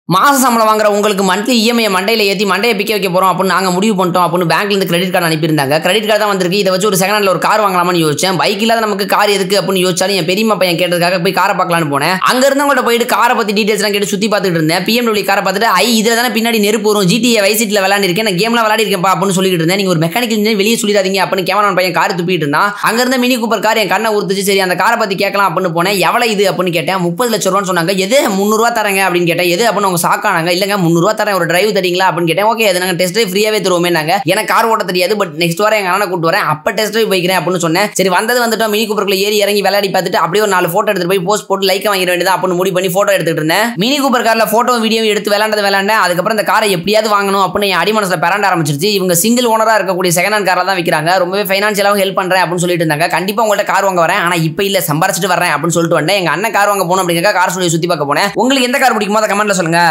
மாச சம்பளம் வாங்குற உங்களுக்கு மந்த்லி இஎம்ஐ மண்டையில ஏத்தி மண்டையை பிக்க வைக்க போறோம் அப்படின்னு நாங்க முடிவு பண்ணிட்டோம் அப்படின்னு பேங்க்ல இருந்து கிரெடிட் கார்டு அனுப்பியிருந்தாங்க கிரெடிட் கார்டு தான் வந்திருக்கு இதை வச்சு ஒரு செகண்ட் ஹேண்ட்ல ஒரு கார் வாங்கலாம்னு யோசிச்சேன் பைக் இல்லாத நமக்கு கார் எதுக்கு அப்படின்னு யோசிச்சாலும் என் பெரியம்மா பையன் கேட்டதுக்காக போய் காரை பார்க்கலாம்னு போனேன் அங்க இருந்தவங்கள்ட்ட போயிட்டு காரை பத்தி டீடைல்ஸ் எல்லாம் கேட்டு சுத்தி பார்த்துட்டு இருந்தேன் பிஎம்டபிள்யூ காரை பார்த்துட்டு ஐ இதுல தானே பின்னாடி நெருப்பு வரும் ஜிடிஏ வைசிட்ல விளையாண்டிருக்கேன் நான் கேம்ல விளையாடிருக்கேன்ப்பா அப்படின்னு சொல்லிட்டு இருந்தேன் நீங்க ஒரு மெக்கானிக்கல் இன்ஜினியர் வெளியே சொல்லிடாதீங்க அப்படின்னு கேமராமேன் பையன் கார் துப்பிட்டு இருந்தான் அங்க இருந்த மினி கூப்பர் கார் என் கண்ணை உறுத்துச்சு சரி அந்த காரை பத்தி கேட்கலாம் அப்படின்னு போனேன் எவ்வளவு இது அப்படின்னு கேட்டேன் முப்பது லட்சம் ரூபான்னு சொன்னாங்க எது முந்நூறுவா தரேங்க அப்படின்னு கேட்டேன் எது அப்படின்னு அவங்க சாக்கானாங்க இல்லங்க முந்நூறுவா தரேன் ஒரு டிரைவ் தரீங்களா அப்படின்னு கேட்டேன் ஓகே அது நாங்க டெஸ்ட் டிரைவ் ஃப்ரீயாவே தருவோமே நாங்க எனக்கு கார் ஓட்ட தெரியாது பட் நெக்ஸ்ட் வாரம் எங்க அண்ணனை கூட்டு வரேன் அப்ப டெஸ்ட் டிரைவ் போய்க்கிறேன் அப்படின்னு சொன்னேன் சரி வந்தது வந்துட்டோம் மினி கூப்பர்ல ஏறி இறங்கி விளையாடி பார்த்துட்டு அப்படியே ஒரு நாலு போட்டோ எடுத்து போய் போஸ்ட் போட்டு லைக் வாங்கிட வேண்டியதா அப்படின்னு முடிவு பண்ணி போட்டோ எடுத்துட்டு இருந்தேன் மினி கூப்பர் கார்ல போட்டோ வீடியோ எடுத்து விளையாண்டது விளையாண்டேன் அதுக்கப்புறம் இந்த காரை எப்படியாவது வாங்கணும் அப்படின்னு என் அடிமனசுல பிறண்ட ஆரம்பிச்சிருச்சு இவங்க சிங்கிள் ஓனரா இருக்கக்கூடிய செகண்ட் ஹேண்ட் கார்ல தான் விற்கிறாங்க ரொம்பவே ஃபைனான்சியலாகவும் ஹெல்ப் பண்றேன் அப்படின்னு சொல்லிட்டு இருந்தாங்க கண்டிப்பா உங்கள்ட்ட கார் வாங்க வரேன் ஆனா இப்போ இல்ல சம்பாரிச்சிட்டு வரேன் அப்படின்னு சொல்லிட்டு வந்தேன் எங்க அண்ணன் கார் வாங்க போகணும் அப்படிங்க கார் சொல்லி சுத்தி பார்க்க போனேன் உங்களுக்கு எந்த கார் பிடிக்குமோ அதை கமெண்ட்ல சொல்லுங்க